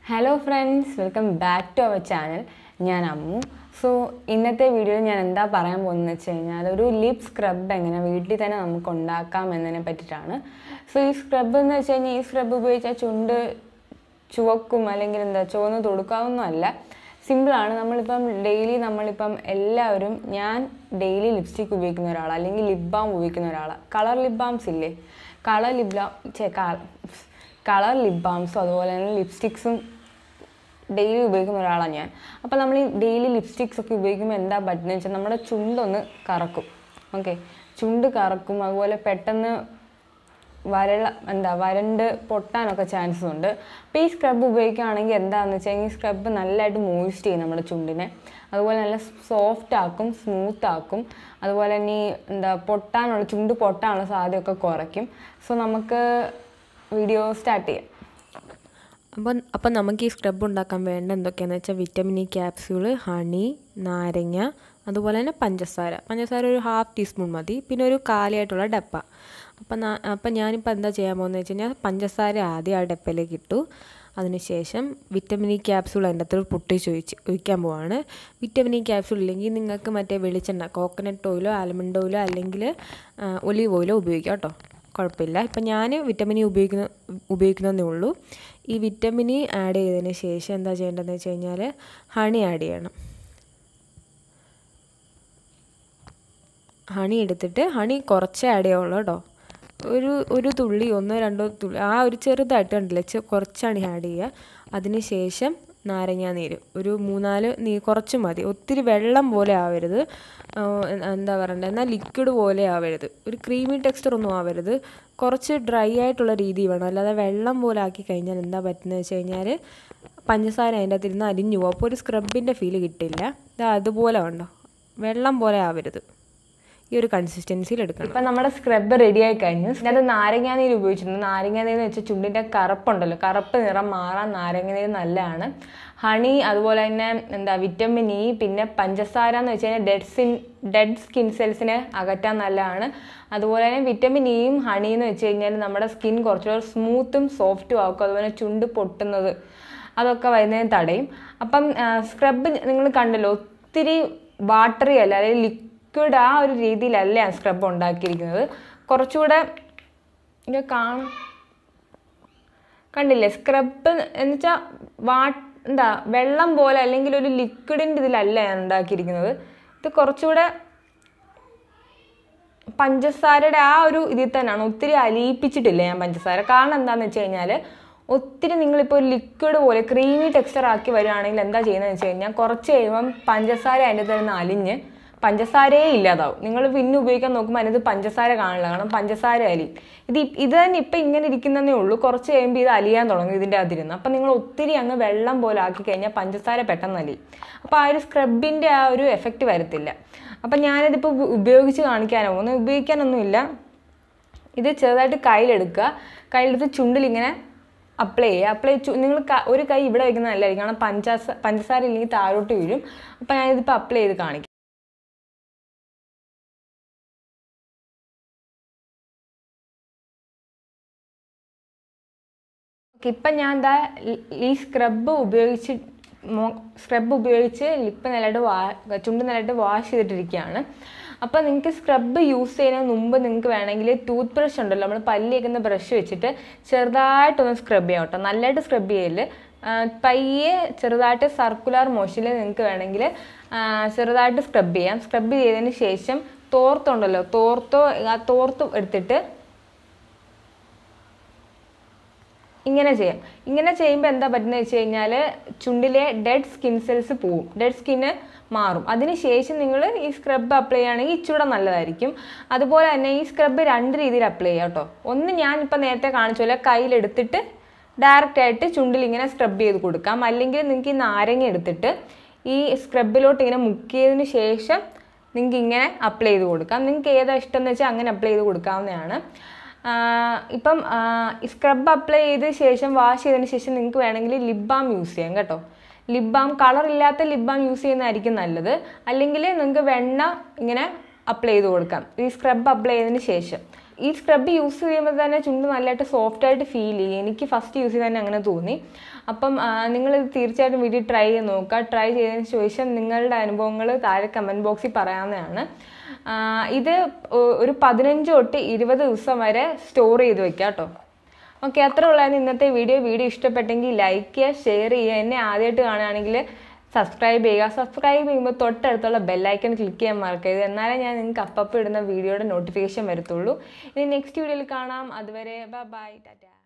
hello friends welcome back to our channel ഞാൻ Ammu so ഇന്നത്തെ വീഡിയോയിൽ ഞാൻ എന്താ പറയാൻ പോകുന്നത് വെച്ച് കഴിഞ്ഞാൽ ഒരു ലിപ് സ്ക്രബ് എങ്ങനെ വീട്ടിൽ തന്നെ നമുക്ക് ഉണ്ടാക്കാം എന്നതിനെ പറ്റിയിട്ടാണ് സോ ഈ സ്ക്രബ് എന്ന് വെച്ച് കഴിഞ്ഞാൽ ഈ സ്ക്രബ് ഉപയോഗിച്ചാൽ ചുണ്ട് ചുവക്കും അല്ലെങ്കിൽ എന്താ ചുവന്ന് തൊടുക്കാവുന്നതല്ല സിമ്പിളാണ് നമ്മളിപ്പം ഡെയിലി നമ്മളിപ്പം എല്ലാവരും ഞാൻ ഡെയിലി ലിപ്സ്റ്റിക് ഉപയോഗിക്കുന്ന ഒരാളാണ് അല്ലെങ്കിൽ ലിപ് ബാം ഉപയോഗിക്കുന്ന ഒരാളാണ് കളർ ലിപ് ബാംസ് ഇല്ലേ കളർ ലിപ് ബാം ചേ കളർ ലിപ് ബാംസും അതുപോലെ തന്നെ ലിപ്സ്റ്റിക്സും ഡെയിലി ഉപയോഗിക്കുന്ന ഒരാളാണ് ഞാൻ അപ്പോൾ നമ്മൾ ഈ ഡെയിലി ലിപ്സ്റ്റിക്സ് ഒക്കെ ഉപയോഗിക്കുമ്പോൾ എന്താ പറ്റുന്നത് വെച്ചാൽ നമ്മുടെ ചുണ്ടൊന്ന് കറക്കും ഓക്കെ ചുണ്ട് കറക്കും അതുപോലെ പെട്ടെന്ന് വരള എന്താ വരണ്ട് പൊട്ടാനൊക്കെ ചാൻസസ് ഉണ്ട് അപ്പോൾ ഈ സ്ക്രബ് ഉപയോഗിക്കുകയാണെങ്കിൽ എന്താണെന്ന് വെച്ചാൽ ഈ സ്ക്രബ് നല്ലതായിട്ട് മോയിസ്റ്റ് ചെയ്യും നമ്മുടെ ചുണ്ടിനെ അതുപോലെ നല്ല സോഫ്റ്റ് ആക്കും സ്മൂത്ത് ആക്കും അതുപോലെ തന്നെ ഈ എന്താ പൊട്ടാനുള്ള ചുണ്ട് പൊട്ടാനുള്ള സാധ്യതയൊക്കെ കുറയ്ക്കും സോ നമുക്ക് വീഡിയോ സ്റ്റാർട്ട് ചെയ്യാം അപ്പോൾ അപ്പോൾ നമുക്ക് ഈ സ്ക്രബ് ഉണ്ടാക്കാൻ വേണ്ട എന്തൊക്കെയാണെന്ന് വെച്ചാൽ വിറ്റമിൻ ഇ ക്യാപ്സ്യൂള് ഹണി നാരങ്ങ അതുപോലെ തന്നെ പഞ്ചസാര പഞ്ചസാര ഒരു ഹാഫ് ടീസ്പൂൺ മതി പിന്നെ ഒരു കാലിയായിട്ടുള്ള ഡപ്പ അപ്പം അപ്പം ഞാനിപ്പോൾ എന്താ ചെയ്യാൻ പോകുന്നത് വെച്ച് കഴിഞ്ഞാൽ പഞ്ചസാര ആദ്യം ആ ഡപ്പയിലേക്ക് ഇട്ടു അതിനുശേഷം വിറ്റമിൻ ഇ ക്യാപ്സ്യൂൾ അതിൻ്റെ അകത്ത് പൊട്ടിച്ച് ഒഴിച്ച് ഒഴിക്കാൻ പോവാണ് വിറ്റമിൻ ഇ ക്യാപ്സ്യൂൾ ഇല്ലെങ്കിൽ നിങ്ങൾക്ക് മറ്റേ വെളിച്ചെണ്ണ കോക്കനട്ട് ഓയിലോ ആൽമണ്ട് ഓയിലോ അല്ലെങ്കിൽ ഒലീവ് ഓയിലോ ഉപയോഗിക്കാം കേട്ടോ കുഴപ്പമില്ല ഇപ്പം ഞാൻ വിറ്റമിൻ ഇ ഉപയോഗിക്കുന്ന ഉപയോഗിക്കുന്നതേ ഉള്ളൂ ഈ വിറ്റമിൻ ഇ ആഡ് ചെയ്തതിന് ശേഷം എന്താ ചെയ്യേണ്ടതെന്ന് വെച്ച് കഴിഞ്ഞാൽ ഹണി ആഡ് ചെയ്യണം ഹണി എടുത്തിട്ട് ഹണി കുറച്ചേ ആഡ് ചെയ്യുള്ളൂ കേട്ടോ ഒരു ഒരു തുള്ളി ഒന്നോ രണ്ടോ തുള്ളി ആ ഒരു ചെറുതായിട്ട് കണ്ടില്ലേ ചെ കുറച്ചാണ് ആഡ് ചെയ്യുക അതിന് ശേഷം നാരങ്ങാ നീര് ഒരു മൂന്നാല് നീ കുറച്ച് മതി ഒത്തിരി വെള്ളം പോലെ ആവരുത് എന്താ പറയണ്ടത് എന്നാൽ ലിക്വിഡ് പോലെ ആവരുത് ഒരു ക്രീമി ടെക്സ്ചർ ഒന്നും ആവരുത് കുറച്ച് ഡ്രൈ ആയിട്ടുള്ള രീതി വേണം അല്ലാതെ വെള്ളം പോലെ ആക്കി കഴിഞ്ഞാൽ എന്താ പറ്റുന്നത് വെച്ച് കഴിഞ്ഞാൽ പഞ്ചസാര അതിൻ്റെ അകത്ത് ഇരുന്ന് അലിഞ്ഞു പോകും അപ്പോൾ ഒരു സ്ക്രബിൻ്റെ ഫീല് കിട്ടില്ല ഇത് അതുപോലെ ഉണ്ടോ വെള്ളം പോലെ ആവരുത് ഈ ഒരു കൺസിസ്റ്റൻസിയിൽ എടുക്കണം ഇപ്പം നമ്മുടെ സ്ക്രബ് റെഡി ആയി കഴിഞ്ഞു ഇതിനകത്ത് നാരങ്ങാനീര് ഉപയോഗിച്ചിട്ടുണ്ട് നാരങ്ങാനീര് എന്ന് വെച്ചാൽ ചുണ്ടിൻ്റെ കറുപ്പുണ്ടല്ലോ കറുപ്പ് നിറം മാറാൻ നാരങ്ങാനീര് നല്ലതാണ് ഹണി അതുപോലെ തന്നെ എന്താ വിറ്റമിൻ ഇ പിന്നെ പഞ്ചസാര എന്ന് വെച്ച് കഴിഞ്ഞാൽ ഡെഡ് സിൻ ഡെഡ് സ്കിൻ സെൽസിനെ അകറ്റാൻ നല്ലതാണ് അതുപോലെ തന്നെ വിറ്റമിൻ ഇയും ഹണി എന്ന് വെച്ച് കഴിഞ്ഞാൽ നമ്മുടെ സ്കിൻ കുറച്ചുകൂടെ സ്മൂത്തും സോഫ്റ്റും ആക്കും അതുപോലെ ചുണ്ട് പൊട്ടുന്നത് അതൊക്കെ വരുന്നതിന് തടയും അപ്പം സ്ക്രബ് നിങ്ങൾ കണ്ടല്ലോ ഒത്തിരി വാട്ടറി അല്ല അല്ലെങ്കിൽ ലിക്വിഡ് ആ ഒരു രീതിയിലല്ല ഞാൻ സ്ക്രബ് ഉണ്ടാക്കിയിരിക്കുന്നത് കുറച്ചുകൂടെ ഇത് കാണും കണ്ടില്ലേ സ്ക്രബ് എന്ന് വെച്ചാൽ വാ എന്താ വെള്ളം പോലെ അല്ലെങ്കിൽ ഒരു ലിക്വിഡിൻ്റെ ഇതിലല്ല ഞാൻ ഉണ്ടാക്കിയിരിക്കുന്നത് ഇത് കുറച്ചുകൂടെ പഞ്ചസാരയുടെ ആ ഒരു ഇതിൽ തന്നെയാണ് ഒത്തിരി അലിയിപ്പിച്ചിട്ടില്ല ഞാൻ പഞ്ചസാര കാരണം എന്താണെന്ന് വെച്ച് കഴിഞ്ഞാൽ ഒത്തിരി നിങ്ങളിപ്പോൾ ലിക്വിഡ് പോലെ ക്രീമി ടെക്സ്ചർ ആക്കി വരികയാണെങ്കിൽ എന്താ ചെയ്യുന്നതെന്ന് വെച്ച് കഴിഞ്ഞാൽ കുറച്ച് കഴിയുമ്പം പഞ്ചസാര അതിൻ്റെ തന്നെ അലിഞ്ഞ് പഞ്ചസാരയെ ഇല്ലാതാവും നിങ്ങൾ പിന്നെ ഉപയോഗിക്കാൻ നോക്കുമ്പോൾ അതിനകത്ത് പഞ്ചസാര കാണില്ല കാരണം പഞ്ചസാര അലി ഇത് ഇത് തന്നെ ഇപ്പം ഇങ്ങനെ ഇരിക്കുന്നതേ ഉള്ളൂ കുറച്ച് കഴിയുമ്പോൾ ഇത് അലിയാൻ തുടങ്ങും ഇതിൻ്റെ അതിരുന്ന് അപ്പം നിങ്ങൾ ഒത്തിരി അങ്ങ് വെള്ളം പോലെ ആക്കി കഴിഞ്ഞാൽ പഞ്ചസാര പെട്ടെന്ന് അലിയും അപ്പോൾ ആ ഒരു സ്ക്രബിൻ്റെ ആ ഒരു എഫക്റ്റ് വരത്തില്ല അപ്പം ഞാനിതിപ്പോൾ ഉപയോഗിച്ച് കാണിക്കാനോ ഒന്നും ഉപയോഗിക്കാനൊന്നുമില്ല ഇത് ചെറുതായിട്ട് കയ്യിലെടുക്കുക കയ്യിലെടുത്ത് ചുണ്ടിലിങ്ങനെ അപ്ലൈ ചെയ്യുക അപ്ലൈ നിങ്ങൾ ഒരു കൈ ഇവിടെ വയ്ക്കുന്നത് നല്ലതായിരിക്കും കാരണം പഞ്ചസാര പഞ്ചസാര ഇല്ലെങ്കിൽ താഴോട്ട് വീഴും അപ്പം ഞാനിതിപ്പോൾ അപ്ലൈ ചെയ്ത് കാണിക്കാം ഇപ്പം ഞാൻ എന്താ ഈ സ്ക്രബ് ഉപയോഗിച്ച് സ്ക്രബ് ഉപയോഗിച്ച് ലിപ്പ് നല്ലതായിട്ട് വാ ചുണ്ട് നല്ലതായിട്ട് വാഷ് ചെയ്തിട്ടിരിക്കുകയാണ് അപ്പോൾ നിങ്ങൾക്ക് സ്ക്രബ് യൂസ് ചെയ്യുന്നതിന് മുമ്പ് നിങ്ങൾക്ക് വേണമെങ്കിൽ ടൂത്ത് ബ്രഷ് ഉണ്ടല്ലോ നമ്മൾ പല്ല് വയ്ക്കുന്ന ബ്രഷ് വെച്ചിട്ട് ചെറുതായിട്ടൊന്ന് സ്ക്രബ് ചെയ്യാം കേട്ടോ നല്ലതായിട്ട് സ്ക്രബ് ചെയ്യല് പയ്യെ ചെറുതായിട്ട് സർക്കുലർ മോഷനിൽ നിങ്ങൾക്ക് വേണമെങ്കിൽ ചെറുതായിട്ട് സ്ക്രബ് ചെയ്യാം സ്ക്രബ് ചെയ്തതിന് ശേഷം തോർത്തുണ്ടല്ലോ തോർത്തോ ആ തോർത്ത് എടുത്തിട്ട് ഇങ്ങനെ ചെയ്യാം ഇങ്ങനെ ചെയ്യുമ്പോൾ എന്താ പറ്റുന്നത് വെച്ച് കഴിഞ്ഞാൽ ചുണ്ടിലെ ഡെഡ് സ്കിൻ സെൽസ് പോവും ഡെഡ് സ്കിന്ന് മാറും അതിനുശേഷം നിങ്ങൾ ഈ സ്ക്രബ് അപ്ലൈ ചെയ്യുകയാണെങ്കിൽ ഇച്ചിരി നല്ലതായിരിക്കും അതുപോലെ തന്നെ ഈ സ്ക്രബ് രണ്ട് രീതിയിൽ അപ്ലൈ ചെയ്യാം കേട്ടോ ഒന്ന് ഞാനിപ്പോൾ നേരത്തെ കാണിച്ച പോലെ കയ്യിലെടുത്തിട്ട് ഡയറക്റ്റ് ആയിട്ട് ചുണ്ടിൽ ഇങ്ങനെ സ്ക്രബ് ചെയ്ത് കൊടുക്കാം അല്ലെങ്കിൽ നിങ്ങൾക്ക് ഈ നാരങ്ങ എടുത്തിട്ട് ഈ സ്ക്രബിലോട്ട് ഇങ്ങനെ മുക്കിയതിന് ശേഷം നിങ്ങൾക്ക് ഇങ്ങനെ അപ്ലൈ ചെയ്ത് കൊടുക്കാം നിങ്ങൾക്ക് ഏതാ ഇഷ്ടം എന്ന് വെച്ചാൽ അങ്ങനെ അപ്ലൈ ചെയ്ത് കൊടുക്കാവുന്നതാണ് ഇപ്പം സ്ക്രബ് അപ്ലൈ ചെയ്ത ശേഷം വാഷ് ചെയ്തതിന് ശേഷം നിങ്ങൾക്ക് വേണമെങ്കിൽ ലിപ് ബാം യൂസ് ചെയ്യാം കേട്ടോ ലിപ് ബാം കളർ ഇല്ലാത്ത ലിപ് ബാം യൂസ് ചെയ്യുന്നതായിരിക്കും നല്ലത് അല്ലെങ്കിൽ നിങ്ങൾക്ക് വെണ്ണ ഇങ്ങനെ അപ്ലൈ ചെയ്ത് കൊടുക്കാം ഈ സ്ക്രബ് അപ്ലൈ ചെയ്തതിന് ശേഷം ഈ സ്ക്രബ് യൂസ് ചെയ്യുമ്പോൾ തന്നെ ചുണ്ട് നല്ലതായിട്ട് സോഫ്റ്റ് ആയിട്ട് ഫീൽ ചെയ്യും എനിക്ക് ഫസ്റ്റ് യൂസ് ചെയ്ത് തന്നെ അങ്ങനെ തോന്നി അപ്പം നിങ്ങൾ തീർച്ചയായിട്ടും വീട്ടിൽ ട്രൈ ചെയ്ത് നോക്കുക ട്രൈ ചെയ്തതിന് ശേഷം നിങ്ങളുടെ അനുഭവങ്ങൾ താഴെ കമൻറ്റ് ബോക്സിൽ പറയാവുന്നതാണ് ആ, ഇത് ഒ- ഒരു പതിനഞ്ച് തൊട്ട് ഇരുപത് ദിവസം വരെ സ്റ്റോർ ചെയ്ത് വെക്കാം കേട്ടോ ഓക്കെ അത്ര ഉള്ളായിരുന്നു ഇന്നത്തെ വീഡിയോ വീഡിയോ ഇഷ്ടപ്പെട്ടെങ്കിൽ ലൈക്ക് ചെയ്യുക ഷെയർ ചെയ്യുക എന്നെ ആദ്യമായിട്ട് കാണുകയാണെങ്കിൽ സബ്സ്ക്രൈബ് ചെയ്യുക സബ്സ്ക്രൈബ് ചെയ്യുമ്പോൾ തൊട്ടടുത്തുള്ള ബെല്ലൈക്കൺ ക്ലിക്ക് ചെയ്യാൻ മറക്കരുത് എന്നാലേ ഞാൻ നിങ്ങൾക്ക് അപ്പപ്പോൾ ഇടുന്ന വീഡിയോയുടെ നോട്ടിഫിക്കേഷൻ വരത്തുള്ളൂ ഇനി നെക്സ്റ്റ് വീഡിയോയിൽ കാണാം അതുവരെ ബൈ ബൈ ടാറ്റ